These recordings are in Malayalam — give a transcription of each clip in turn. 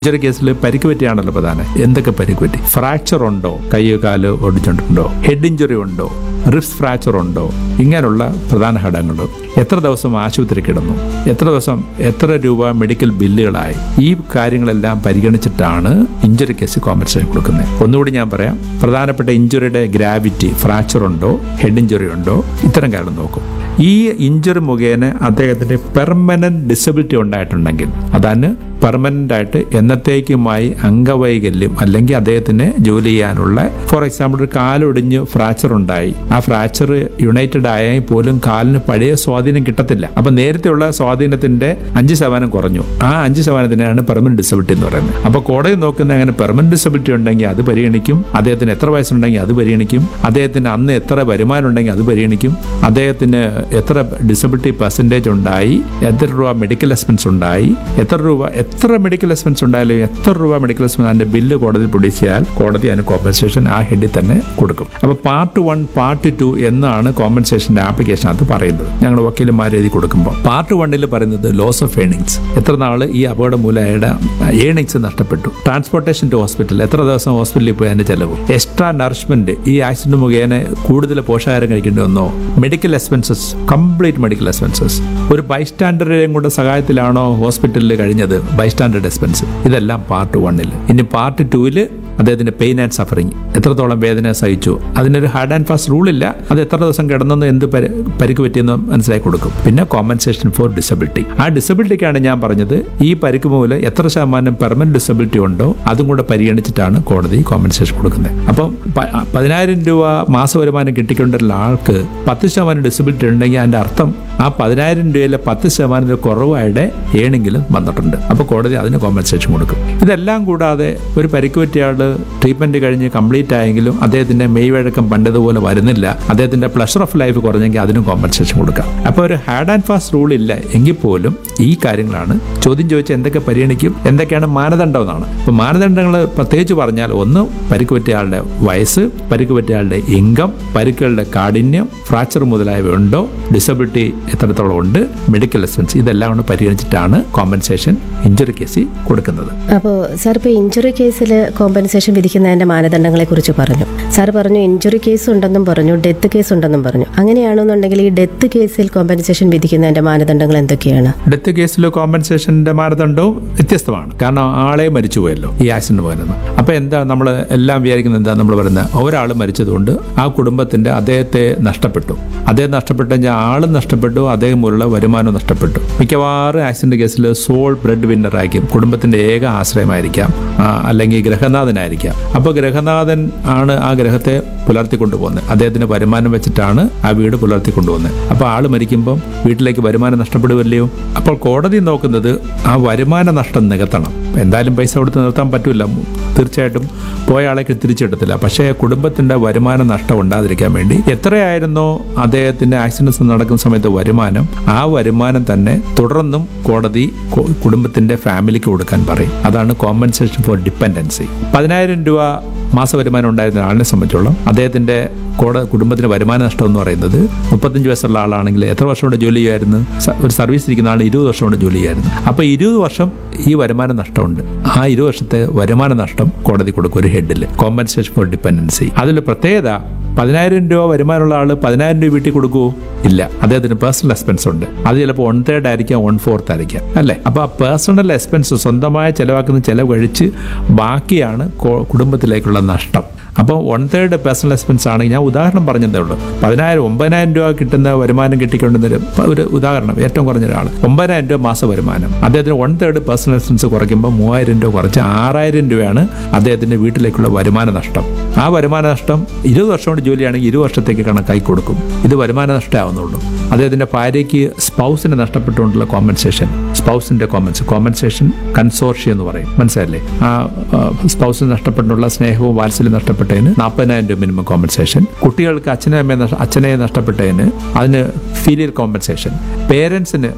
ഇഞ്ചറി കേസിൽ പരിക്ക് പറ്റിയാണല്ലോ പ്രധാനം എന്തൊക്കെ പരിക്ക് പറ്റി ഫ്രാക്ചർ ഉണ്ടോ കൈയോ കാല് ഒടിച്ചിട്ടുണ്ടോ ഹെഡ് ഇഞ്ചുറി ഉണ്ടോ റിപ്സ് ഫ്രാക്ചർ ഉണ്ടോ ഇങ്ങനെയുള്ള പ്രധാന ഘടകങ്ങൾ എത്ര ദിവസം ആശുപത്രി കിടന്നു എത്ര ദിവസം എത്ര രൂപ മെഡിക്കൽ ബില്ലുകളായി ഈ കാര്യങ്ങളെല്ലാം പരിഗണിച്ചിട്ടാണ് ഇഞ്ചുറി കേസ് കോമ്പൻസേഷൻ കൊടുക്കുന്നത് ഒന്നുകൂടി ഞാൻ പറയാം പ്രധാനപ്പെട്ട ഇഞ്ചുറിയുടെ ഗ്രാവിറ്റി ഫ്രാക്ചർ ഉണ്ടോ ഹെഡ് ഇഞ്ചുറി ഉണ്ടോ ഇത്തരം കാര്യം നോക്കും ഈ ഇഞ്ചുറി മുഖേന അദ്ദേഹത്തിന് പെർമനന്റ് ഡിസബിലിറ്റി ഉണ്ടായിട്ടുണ്ടെങ്കിൽ അതാണ് പെർമനന്റ് ആയിട്ട് എന്നത്തേക്കുമായി അംഗവൈകല്യം അല്ലെങ്കിൽ അദ്ദേഹത്തിന് ജോലി ചെയ്യാനുള്ള ഫോർ എക്സാമ്പിൾ ഒരു കാലൊടിഞ്ഞ് ഫ്രാക്ചർ ഉണ്ടായി ആ ഫ്രാക്ചർ യുണൈറ്റഡ് ആയാൽ പോലും കാലിന് പഴയ സ്വാധീനം കിട്ടത്തില്ല അപ്പൊ നേരത്തെയുള്ള സ്വാധീനത്തിന്റെ അഞ്ച് ശതമാനം കുറഞ്ഞു ആ അഞ്ച് ശതമാനത്തിനാണ് പെർമനന്റ് ഡിസബിലിറ്റി എന്ന് പറയുന്നത് അപ്പൊ കോടതി നോക്കുന്ന അങ്ങനെ പെർമനന്റ് ഡിസബിലിറ്റി ഉണ്ടെങ്കിൽ അത് പരിഗണിക്കും അദ്ദേഹത്തിന് എത്ര വയസ്സുണ്ടെങ്കിൽ അത് പരിഗണിക്കും അദ്ദേഹത്തിന് അന്ന് എത്ര വരുമാനം ഉണ്ടെങ്കിൽ അത് പരിഗണിക്കും അദ്ദേഹത്തിന് എത്ര ഡിസബിലിറ്റി പെർസെൻറ്റേജ് ഉണ്ടായി എത്ര രൂപ മെഡിക്കൽ എക്സ്പെൻസ് ഉണ്ടായി എത്ര രൂപ എത്ര മെഡിക്കൽ എക്സ്പെൻസ് ഉണ്ടായാലും എത്ര രൂപ മെഡിക്കൽ എക്സ്പെൻസ് അതിന്റെ ബില്ല് കോടതി പ്രൊഡ്യൂസ് ചെയ്താൽ കോടതി അതിന് കോമ്പൻസേഷൻ ആ ഹെഡിൽ തന്നെ കൊടുക്കും അപ്പൊ പാർട്ട് വൺ പാർട്ട് ടു എന്നാണ് കോമ്പൻസേഷന്റെ ആപ്ലിക്കേഷനകത്ത് പറയുന്നത് ഞങ്ങൾ വക്കീലന്മാർ എഴുതി കൊടുക്കുമ്പോൾ പാർട്ട് വണ്ണിൽ പറയുന്നത് ലോസ് ഓഫ് ഏണിങ്സ് എത്ര നാൾ ഈ അപകടം മൂലം അയാളുടെ ഏണിങ്സ് നഷ്ടപ്പെട്ടു ട്രാൻസ്പോർട്ടേഷൻ ടു ഹോസ്പിറ്റൽ എത്ര ദിവസം ഹോസ്പിറ്റലിൽ പോയി അതിന്റെ ചെലവ് എക്സ്ട്രാ നറിഷ്മെന്റ് ഈ ആക്സിഡന്റ് മുഖേന കൂടുതൽ പോഷകാഹാരം കഴിക്കേണ്ടി വന്നോ medical expenses complete medical expenses ഒരു ബൈസ്റ്റാൻഡറുടെയും കൂടെ സഹായത്തിലാണോ ഹോസ്പിറ്റലിൽ കഴിഞ്ഞത് ബൈസ്റ്റാൻഡേർഡ് എക്സ്പെൻസ് ഇതെല്ലാം പാർട്ട് വണ്ണിൽ ഇനി പാർട്ട് ടൂവില് അദ്ദേഹത്തിന്റെ പെയിൻ ആൻഡ് സഫറിങ് എത്രത്തോളം വേദന സഹിച്ചു അതിനൊരു ഹാർഡ് ആൻഡ് ഫാസ്റ്റ് റൂൾ ഇല്ല അത് എത്ര ദിവസം കിടന്നെന്ന് എന്ത് പരി- പരിക്ക് പറ്റിയെന്ന് മനസ്സിലാക്കി കൊടുക്കും പിന്നെ കോമ്പൻസേഷൻ ഫോർ ഡിസബിലിറ്റി ആ ഡിസബിലിറ്റിക്കാണ് ഞാൻ പറഞ്ഞത് ഈ പരിക്ക് മൂലം എത്ര ശതമാനം പെർമനന്റ് ഡിസബിലിറ്റി ഉണ്ടോ അതും കൂടെ പരിഗണിച്ചിട്ടാണ് കോടതി കോമ്പൻസേഷൻ കൊടുക്കുന്നത് അപ്പം പ- പതിനായിരം രൂപ മാസ വരുമാനം കിട്ടിക്കൊണ്ടുള്ള ആൾക്ക് പത്ത് ശതമാനം ഡിസബിലിറ്റി ഉണ്ടെങ്കിൽ അതിന്റെ അർത്ഥം ആ പതിനായിരം രൂപയിലെ പത്ത് ശതമാനത്തിൽ കുറവായുടെ ഏണെങ്കിലും വന്നിട്ടുണ്ട് അപ്പോൾ കോടതി അതിന് കോമ്പൻസേഷൻ കൊടുക്കും ഇതെല്ലാം കൂടാതെ ഒരു പരിക്ക് പറ്റിയ ആള് ട്രീറ്റ്മെന്റ് കഴിഞ്ഞ് കംപ്ലീറ്റ് ആയെങ്കിലും അദ്ദേഹത്തിന്റെ മെയ് വഴക്കം പണ്ടതുപോലെ വരുന്നില്ല അദ്ദേഹത്തിന്റെ പ്ലഷർ ഓഫ് ലൈഫ് കുറഞ്ഞെങ്കിൽ അതിനും കോമ്പൻസേഷൻ കൊടുക്കാം അപ്പോൾ ഒരു ഹാർഡ് ആൻഡ് ഫാസ്റ്റ് റൂൾ ഇല്ല എങ്കിൽ പോലും ഈ കാര്യങ്ങളാണ് ചോദ്യം ചോദിച്ചാൽ എന്തൊക്കെ പരിഗണിക്കും എന്തൊക്കെയാണ് മാനദണ്ഡം എന്നാണ് അപ്പോൾ മാനദണ്ഡങ്ങൾ പ്രത്യേകിച്ച് പറഞ്ഞാൽ ഒന്ന് പരിക്ക് പറ്റിയ ആളുടെ വയസ്സ് പരിക്ക് പറ്റിയ ആളുടെ ഇൻകം പരിക്കുകളുടെ കാഠിന്യം ഫ്രാക്ചർ മുതലായവ ഉണ്ടോ ഡിസബിലിറ്റി എത്രത്തോളം ഉണ്ട് മെഡിക്കൽ എക്സ്പെൻസ് ഇതെല്ലാം കൊണ്ട് പരിഗണിച്ചിട്ടാണ് കോമ്പൻസേഷൻ ഇഞ്ചുറി കേസിൽ കൊടുക്കുന്നത് അപ്പോൾ സാർ ഇപ്പോൾ ഇഞ്ചുറി കേസിൽ കോമ്പൻസേഷൻ വിധിക്കുന്നതിൻ്റെ മാനദണ്ഡങ്ങളെ കുറിച്ച് പറഞ്ഞു സാർ പറഞ്ഞു ഇഞ്ചുറി കേസ് ഉണ്ടെന്നും പറഞ്ഞു ഡെത്ത് കേസ് ഉണ്ടെന്നും പറഞ്ഞു അങ്ങനെയാണെന്നുണ്ടെങ്കിൽ ഈ ഡെത്ത് കേസിൽ കോമ്പൻസേഷൻ വിധിക്കുന്നതിൻ്റെ മാനദണ്ഡങ്ങൾ എന്തൊക്കെയാണ് ഡെത്ത് കേസിൽ കോമ്പൻസേഷന്റെ മാനദണ്ഡവും വ്യത്യസ്തമാണ് കാരണം ആളെ മരിച്ചുപോയല്ലോ ഈ ആക്സിഡന്റ് പോയിരുന്നു അപ്പൊ എന്താ നമ്മൾ എല്ലാം വിചാരിക്കുന്നത് എന്താ നമ്മൾ പറയുന്നത് ഒരാൾ മരിച്ചതുകൊണ്ട് ആ കുടുംബത്തിന്റെ അദ്ദേഹത്തെ നഷ്ടപ്പെട്ടു അദ്ദേഹം നഷ്ടപ്പെട്ടെങ്കിൽ ആളും നഷ്ടപ്പെട്ടു അദ്ദേഹം മൂലമുള്ള വരുമാനം നഷ്ടപ്പെട്ടു മിക്കവാറും ആക്സിഡന്റ് കേസിൽ സോൾ ബ്രെഡ് വിന്നർ ആയിരിക്കും കുടുംബത്തിന്റെ ഏക ആശ്രയമായിരിക്കാം ആ, അല്ലെങ്കിൽ ഗ്രഹനാഥനായിരിക്കാം അപ്പോൾ ഗ്രഹനാഥൻ ആണ് ആ ഗ്രഹത്തെ പുലർത്തിക്കൊണ്ടുപോകുന്നത് അദ്ദേഹത്തിന് വരുമാനം വെച്ചിട്ടാണ് ആ വീട് പുലർത്തിക്കൊണ്ടുപോകുന്നത് അപ്പോൾ ആള് മരിക്കുമ്പം വീട്ടിലേക്ക് വരുമാനം നഷ്ടപ്പെടുമല്ലയോ അപ്പോൾ കോടതി നോക്കുന്നത് ആ വരുമാന നഷ്ടം നികത്തണം എന്തായാലും പൈസ കൊടുത്ത് നിർത്താൻ പറ്റില്ല തീർച്ചയായിട്ടും പോയ ആളേക്ക് തിരിച്ചെടുത്തില്ല പക്ഷേ കുടുംബത്തിന്റെ വരുമാന നഷ്ടം ഉണ്ടാതിരിക്കാൻ വേണ്ടി എത്രയായിരുന്നോ അദ്ദേഹത്തിന്റെ ആക്സിഡൻസ് നടക്കുന്ന സമയത്ത് വരുമാനം ആ വരുമാനം തന്നെ തുടർന്നും കോടതി കു- കുടുംബത്തിന്റെ ഫാമിലിക്ക് കൊടുക്കാൻ പറയും അതാണ് കോമ്പൻസേഷൻ ഫോർ ഡിപ്പെൻഡൻസി പതിനായിരം രൂപ മാസ വരുമാനം ഉണ്ടായിരുന്ന ആളിനെ സംബന്ധിച്ചോളം അദ്ദേഹത്തിന്റെ കോട കുടുംബത്തിന് വരുമാന നഷ്ടം എന്ന് പറയുന്നത് മുപ്പത്തഞ്ച് വയസ്സുള്ള ആളാണെങ്കിൽ എത്ര വർഷം കൊണ്ട് ജോലി ചെയ്യുമായിരുന്നു സ- ഒരു സർവീസ് ഇരിക്കുന്ന ആൾ ഇരുപത് വർഷം കൊണ്ട് ജോലി ചെയ്യുമായിരുന്നു അപ്പോൾ ഇരുപത് വർഷം ഈ വരുമാന നഷ്ടമുണ്ട് ആ ഇരുപത് വർഷത്തെ വരുമാന നഷ്ടം കോടതി കൊടുക്കും ഒരു ഹെഡിൽ കോമ്പൻസേഷൻ ഫോർ ഡിപ്പെൻഡൻസി അതിൽ പ്രത്യേകത പതിനായിരം രൂപ വരുമാനമുള്ള ആൾ പതിനായിരം രൂപ വീട്ടിൽ കൊടുക്കുമോ ഇല്ല അദ്ദേഹത്തിന് പേഴ്സണൽ എക്സ്പെൻസ് ഉണ്ട് അത് ചിലപ്പോൾ വൺ തേർഡ് ആയിരിക്കാം വൺ ഫോർത്ത് ആയിരിക്കാം അല്ലേ അപ്പോൾ ആ പേഴ്സണൽ എക്സ്പെൻസ് സ്വന്തമായി ചെലവാക്കുന്ന ചെലവ് കഴിച്ച് ബാക്കിയാണ് കോ- കുടുംബത്തിലേക്കുള്ള നഷ്ടം അപ്പോൾ വൺ തേർഡ് പേഴ്സണൽ എക്സ്പെൻസ് ആണെങ്കിൽ ഞാൻ ഉദാഹരണം പറഞ്ഞതേ ഉള്ളൂ പതിനായിരം ഒമ്പതിനായിരം രൂപ കിട്ടുന്ന വരുമാനം കിട്ടിക്കൊണ്ടുന്നൊരു ഒരു ഉദാഹരണം ഏറ്റവും കുറഞ്ഞ ഒരാൾ ഒമ്പതിനായിരം രൂപ മാസ വരുമാനം അദ്ദേഹത്തിന് വൺ തേർഡ് പേഴ്സണൽ എക്സ്പെൻസ് കുറയ്ക്കുമ്പോൾ മൂവായിരം രൂപ കുറച്ച് ആറായിരം രൂപയാണ് അദ്ദേഹത്തിന്റെ വീട്ടിലേക്കുള്ള വരുമാന നഷ്ടം ആ വരുമാന നഷ്ടം ഇരുപത് വർഷം കൊണ്ട് ജോലിയാണെങ്കിൽ ഇരുപത് വർഷത്തേക്ക് കണക്കായി കൊടുക്കും ഇത് വരുമാന നഷ്ടമാവുന്നുള്ളൂ അദ്ദേഹത്തിന്റെ ഭാര്യയ്ക്ക് സ്പൗസിനെ നഷ്ടപ്പെട്ടുകൊണ്ടുള്ള കോമ്പൻസേഷൻ സ്പൗസിന്റെ കോമ്പൻസ് കോമ്പൻസേഷൻ കൺസോർഷ്യം എന്ന് പറയും മനസ്സിലല്ലേ ആ സ്പൗസിന് നഷ്ടപ്പെട്ടുള്ള സ്നേഹവും വാത്സല്യം നഷ്ടപ്പെട്ടതിന് നാൽപ്പതിനായിരം രൂപ മിനിമം കോമ്പൻസേഷൻ കുട്ടികൾക്ക് അച്ഛനെ അമ്മയെ നഷ്ട- അച്ഛനെ നഷ്ടപ്പെട്ടതിന് അതിന് ഫീലിയൽ കോമ്പൻസേഷൻ പേരൻസിന്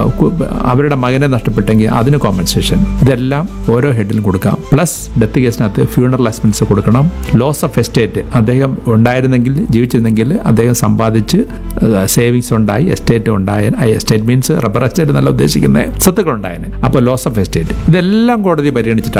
അവരുടെ മകനെ നഷ്ടപ്പെട്ടെങ്കിൽ അതിന് കോമ്പൻസേഷൻ ഇതെല്ലാം ഓരോ ഹെഡിലും കൊടുക്കാം പ്ലസ് ഡെത്ത് കേസിനകത്ത് ഫ്യൂണറൽ എക്സ്പെൻസ് കൊടുക്കണം ലോസ് ഓഫ് എസ്റ്റേറ്റ് അദ്ദേഹം ഉണ്ടായിരുന്നെങ്കിൽ ജീവിച്ചിരുന്നെങ്കിൽ അദ്ദേഹം സമ്പാദിച്ച് സേവിങ്സ് ഉണ്ടായി എസ്റ്റേറ്റ് ഉണ്ടായ എസ്റ്റേറ്റ് മീൻസ് റബ്ബർ എസ്റ്റേറ്റ് എന്നല്ല ഉദ്ദേശിക്കുന്നത് സ്വത്തുക്കൾ ഉണ്ടായേനെ അപ്പോൾ ലോസ് ഓഫ് എസ്റ്റേറ്റ് ഇതെല്ലാം കോടതി പരിഗണിച്ചിട്ടാണ്